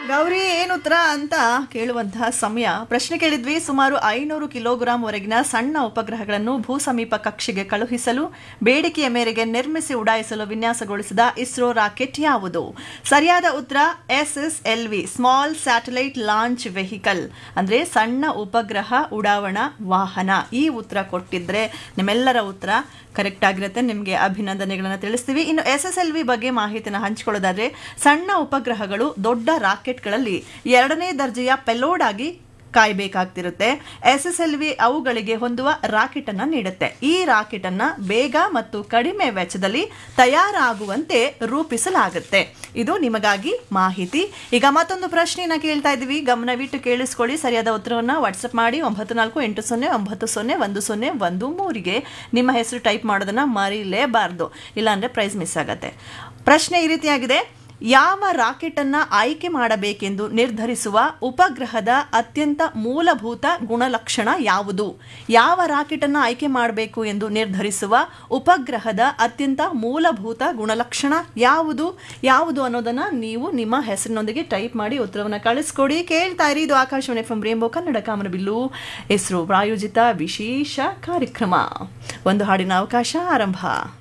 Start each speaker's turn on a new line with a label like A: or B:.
A: ಗೌರಿ ಏನು ಉತ್ತರ ಅಂತ ಕೇಳುವಂತಹ ಸಮಯ ಪ್ರಶ್ನೆ ಕೇಳಿದ್ವಿ ಸುಮಾರು ಐನೂರು ಕಿಲೋಗ್ರಾಂ ವರೆಗಿನ ಸಣ್ಣ ಉಪಗ್ರಹಗಳನ್ನು ಭೂ ಸಮೀಪ ಕಕ್ಷೆಗೆ ಕಳುಹಿಸಲು ಬೇಡಿಕೆಯ ಮೇರೆಗೆ ನಿರ್ಮಿಸಿ ಉಡಾಯಿಸಲು ವಿನ್ಯಾಸಗೊಳಿಸಿದ ಇಸ್ರೋ ರಾಕೆಟ್ ಯಾವುದು ಸರಿಯಾದ ಉತ್ತರ S S L V small satellite launch vehicle ಅಂದ್ರೆ ಸಣ್ಣ ಉಪಗ್ರಹ ಉಡಾವಣಾ ವಾಹನ ಈ ಉತ್ತರ ಕೊಟ್ಟಿದ್ರೆ ನಿಮ್ಮೆಲ್ಲರ ಉತ್ತರ ಕರೆಕ್ಟ್ ಆಗಿರುತ್ತೆ ನಿಮಗೆ ಅಭಿನಂದನೆಗಳನ್ನು ತಿಳಿಸ್ತೀವಿ ಇನ್ನು ಎಸ್ ಎಸ್ ಎಲ್ ವಿ ಬಗ್ಗೆ ಮಾಹಿತಿನ ಹಂಚಿಕೊಳ್ಳೋದಾದ್ರೆ ಸಣ್ಣ ಉಪಗ್ರಹಗಳು ದೊಡ್ಡ ರಾಕೆಟ್ಗಳಲ್ಲಿ ಎರಡನೇ ದರ್ಜೆಯ ಪೆಲೋಡ್ ಆಗಿ ಕಾಯಬೇಕಾಗ್ತಿರುತ್ತೆ ಎಸ್ ಎಸ್ ಎಲ್ ವಿ ಅವುಗಳಿಗೆ ಹೊಂದುವ ರಾಕೆಟ್ ಅನ್ನ ನೀಡುತ್ತೆ ಈ ರಾಕೆಟ್ ಅನ್ನ ಬೇಗ ಮತ್ತು ಕಡಿಮೆ ವೆಚ್ಚದಲ್ಲಿ ತಯಾರಾಗುವಂತೆ ರೂಪಿಸಲಾಗುತ್ತೆ ಇದು ನಿಮಗಾಗಿ ಮಾಹಿತಿ ಈಗ ಮತ್ತೊಂದು ಪ್ರಶ್ನೆಯನ್ನ ಕೇಳ್ತಾ ಇದ್ದೀವಿ ಗಮನವಿಟ್ಟು ಕೇಳಿಸ್ಕೊಳ್ಳಿ ಸರಿಯಾದ ಉತ್ತರವನ್ನ ವಾಟ್ಸಪ್ ಮಾಡಿ ಒಂಬತ್ತು ನಾಲ್ಕು ಎಂಟು ಸೊನ್ನೆ ಒಂಬತ್ತು ಸೊನ್ನೆ ಒಂದು ಸೊನ್ನೆ ಒಂದು ಮೂರಿಗೆ ನಿಮ್ಮ ಹೆಸರು ಟೈಪ್ ಮಾಡೋದನ್ನ ಮರೀಲೇಬಾರ್ದು ಇಲ್ಲಾಂದ್ರೆ ಪ್ರೈಸ್ ಮಿಸ್ ಆಗತ್ತೆ ಪ್ರಶ್ನೆ ಈ ರೀತಿಯಾಗಿದೆ ಯಾವ ರಾಕೆಟ್ ಅನ್ನ ಆಯ್ಕೆ ಮಾಡಬೇಕೆಂದು ನಿರ್ಧರಿಸುವ ಉಪಗ್ರಹದ ಅತ್ಯಂತ ಮೂಲಭೂತ ಗುಣಲಕ್ಷಣ ಯಾವುದು ಯಾವ ರಾಕೆಟ್ ಅನ್ನ ಆಯ್ಕೆ ಮಾಡಬೇಕು ಎಂದು ನಿರ್ಧರಿಸುವ ಉಪಗ್ರಹದ ಅತ್ಯಂತ ಮೂಲಭೂತ ಗುಣಲಕ್ಷಣ ಯಾವುದು ಯಾವುದು ಅನ್ನೋದನ್ನ ನೀವು ನಿಮ್ಮ ಹೆಸರಿನೊಂದಿಗೆ ಟೈಪ್ ಮಾಡಿ ಉತ್ತರವನ್ನು ಕಳಿಸ್ಕೊಡಿ ಕೇಳ್ತಾ ಇರಿ ಇದು ಆಕಾಶವಾಣಿ ಎಫ್ ರೇಂಬೋ ಕನ್ನಡ ಕಾಮನಬಿಲ್ಲು ಇಸ್ರೋ ಪ್ರಾಯೋಜಿತ ವಿಶೇಷ ಕಾರ್ಯಕ್ರಮ ಒಂದು ಹಾಡಿನ ಅವಕಾಶ ಆರಂಭ